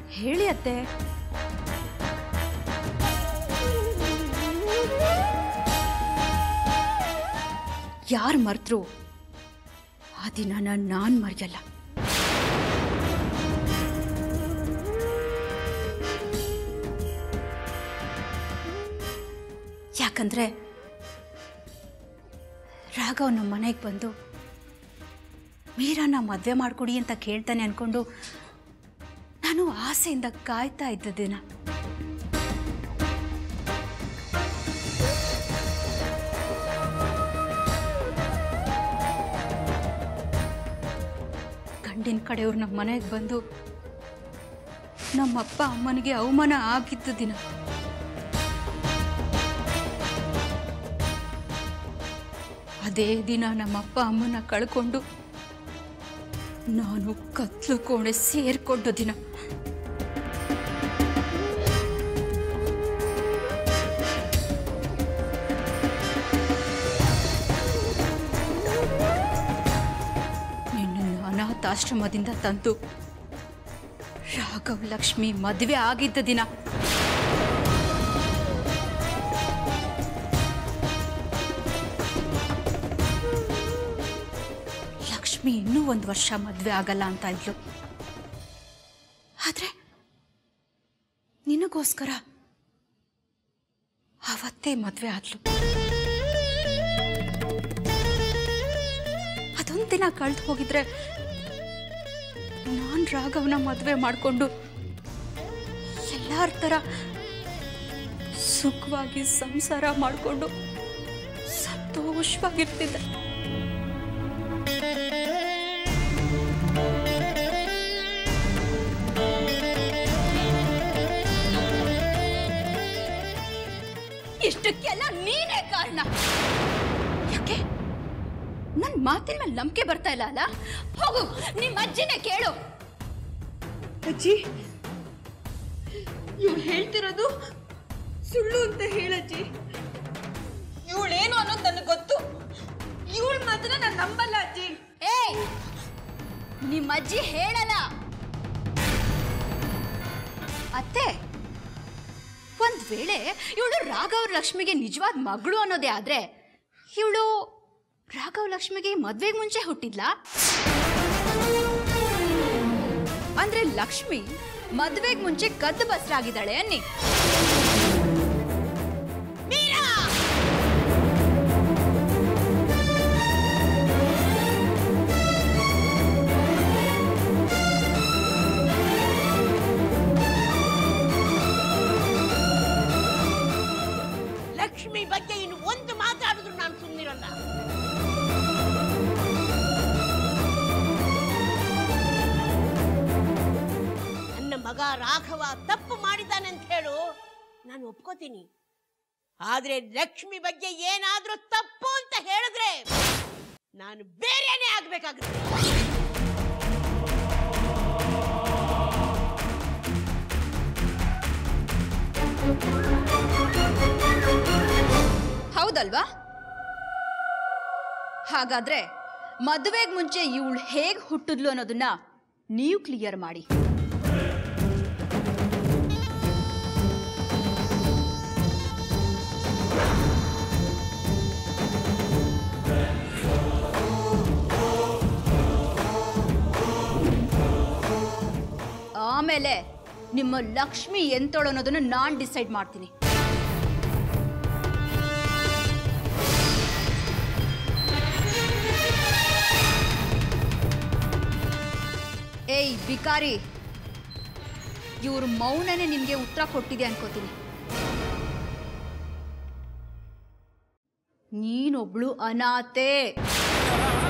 ಹೇಳಿ ಅತ್ತೆ ಯಾರು ಮರ್ತರು ಆ ದಿನನ ನಾನು ಮರೆಯಲ್ಲ ಯಾಕಂದ್ರೆ ರಾಘವ್ ನಮ್ಮ ಮನೆಗೆ ಬಂದು ಮೀರಾನ ಮದುವೆ ಮಾಡಿಕೊಡಿ ಅಂತ ಕೇಳ್ತಾನೆ ಅನ್ಕೊಂಡು ನಾನು ಆಸೆಯಿಂದ ಕಾಯ್ತಾ ಇದ್ದ ದಿನ ಗಂಡಿನ ಕಡೆಯವ್ರು ನಮ್ಮ ಮನೆಗೆ ಬಂದು ನಮ್ಮಪ್ಪ ಅಮ್ಮನಿಗೆ ಅವಮಾನ ಆಗಿದ್ದ ದಿನ ಅದೇ ದಿನ ನಮ್ಮಪ್ಪ ಅಮ್ಮನ ಕಳ್ಕೊಂಡು ನಾನು ಕತ್ಲು ಕೋಣೆ ಸೇರ್ಕೊಂಡ ದಿನ ನಿನ್ನನ್ನು ಅನಾಥಾಶ್ರಮದಿಂದ ತಂದು ರಾಘವ್ ಲಕ್ಷ್ಮಿ ಮದುವೆ ಆಗಿದ್ದ ದಿನ ಲಕ್ಷ್ಮಿ ಇನ್ನೂ ಒಂದು ವರ್ಷ ಮದುವೆ ಆಗಲ್ಲ ಅಂತ ಇದ್ಲು ಆದ್ರೆ ನಿನಗೋಸ್ಕರ ಅವತ್ತೇ ಮದುವೆ ಆದ್ಲು ಅದೊಂದು ದಿನ ಕಳೆದು ಹೋಗಿದ್ರೆ ನಾನು ರಾಘವನ ಮದುವೆ ಮಾಡಿಕೊಂಡು ಎಲ್ಲಾರ ಥರ ಸುಖವಾಗಿ ಸಂಸಾರ ಮಾಡಿಕೊಂಡು ಸಂತೋಷವಾಗಿರ್ತಿದ್ದೆ ಇಷ್ಟಕ್ಕೆಲ್ಲ ನೀನೇ ಕಾರಣ ಯಾಕೆ ನನ್ ಮಾತಿನ ಮೇಲೆ ನಂಬಿಕೆ ಬರ್ತಾ ಇಲ್ಲ ಅಲ್ಲ ಹೋಗು ನಿಮ್ಮ ಅಜ್ಜಿನೇ ಕೇಳು ಅಜ್ಜಿ ಇವಳು ಹೇಳ್ತಿರೋದು ಸುಳ್ಳು ಅಂತ ಹೇಳಜ್ಜಿ ಇವಳೇನು ಅನ್ನೋದು ನನಗೆ ಗೊತ್ತು ಇವಳ ಮಾತ್ರ ನಾನು ನಂಬಲ್ಲ ಅಜ್ಜಿ ಏಯ್ ನಿಮ್ಮ ಅಜ್ಜಿ ಹೇಳಲ್ಲ ಅತ್ತೆ ಒಂದ್ ವೇಳೆ ಇವಳು ರಾಘವ್ ಲಕ್ಷ್ಮಿಗೆ ನಿಜವಾದ ಮಗಳು ಅನ್ನೋದೇ ಆದ್ರೆ ಇವಳು ರಾಘವ್ ಲಕ್ಷ್ಮಿಗೆ ಮದ್ವೆಗೆ ಮುಂಚೆ ಹುಟ್ಟಿದ್ಲಾ ಅಂದ್ರೆ ಲಕ್ಷ್ಮಿ ಮದ್ವೆಗೆ ಮುಂಚೆ ಕದ್ದು ಬಸ್ರಾಗಿದ್ದಾಳೆ ಅನ್ನಿ ಲಕ್ಷ್ಮಿ ಬಗ್ಗೆ ಇನ್ನು ಒಂದು ಮಾತಾಡಿದ್ರು ನಾನು ಸುಮ್ಮನಿರಲ್ಲ ನನ್ನ ಮಗ ರಾಘವ ತಪ್ಪು ಮಾಡಿದ್ದಾನೆ ಅಂತ ಹೇಳು ನಾನು ಒಪ್ಕೋತೀನಿ ಆದ್ರೆ ಲಕ್ಷ್ಮಿ ಬಗ್ಗೆ ಏನಾದ್ರೂ ತಪ್ಪು ಅಂತ ಹೇಳಿದ್ರೆ ನಾನು ಬೇರೆನೇ ಆಗ್ಬೇಕಾಗುತ್ತೆ ಹೌದಲ್ವಾ ಹಾಗಾದ್ರೆ ಮದುವೆಗೆ ಮುಂಚೆ ಇವಳು ಹೇಗೆ ಹುಟ್ಟಿದ್ಲು ಅನ್ನೋದನ್ನ ನೀವು ಕ್ಲಿಯರ್ ಮಾಡಿ ಆಮೇಲೆ ನಿಮ್ಮ ಲಕ್ಷ್ಮಿ ಎಂತೋಳು ಅನ್ನೋದನ್ನ ನಾನು ಡಿಸೈಡ್ ಮಾಡ್ತೀನಿ ಏಯ್ ಬಿಕಾರಿ ಇವ್ರ ಮೌನನೇ ನಿನ್ಗೆ ಉತ್ತರ ಕೊಟ್ಟಿದೆ ಅನ್ಕೋತೀನಿ ನೀನೊಬ್ಳು ಅನಾಥೆ